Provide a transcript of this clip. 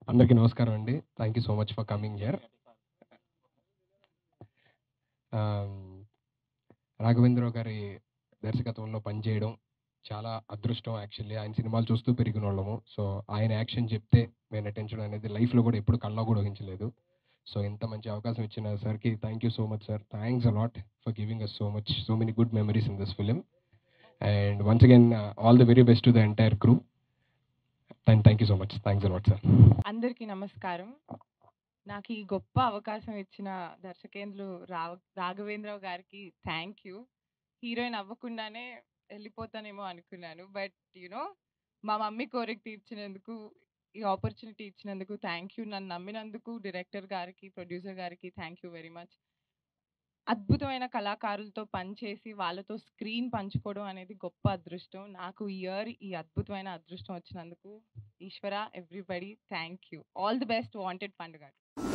అందరికీ నమస్కారం అండి thank you so much for coming here Raghavendra Rao గారి దర్శకత్వంలో పనిచేయడం చాలా అదృష్టం యాక్చువల్లీ ఆయన సినిమాలు చూస్తూ పెరిగిన వాళ్ళము సో ఆయన యాక్షన్ చెప్తే మేము నటించడం అనేది లైఫ్లో కూడా ఎప్పుడు కళ్ళలో కూడా ఊహించలేదు సో ఇంత మంచి అవకాశం ఇచ్చిన సార్కి thank you so much sir thanks a lot for giving us so much so many good memories in this film and once again all the very best to the entire crew and thank you so much thanks a lot sir అందరికీ నమస్కారం నాకు ఈ గొప్ప అవకాశం ఇచ్చిన దర్శకేంద్రులు రావ రాఘవేంద్రరావు గారికి thank you heroine అవ్వకుండానే వెళ్ళిపోతానేమో అనుకున్నాను బట్ యునో మా మమ్మీ కోరిక తీర్చినందుకు ఈ ఆపర్చునిటీ ఇచ్చినందుకు థ్యాంక్ యూ నన్ను నమ్మినందుకు డైరెక్టర్ గారికి ప్రొడ్యూసర్ గారికి థ్యాంక్ యూ వెరీ మచ్ అద్భుతమైన కళాకారులతో పనిచేసి వాళ్ళతో స్క్రీన్ పంచుకోవడం అనేది గొప్ప అదృష్టం నాకు ఈ ఇయర్ ఈ అద్భుతమైన అదృష్టం వచ్చినందుకు Eshwara everybody thank you all the best wanted పండుగ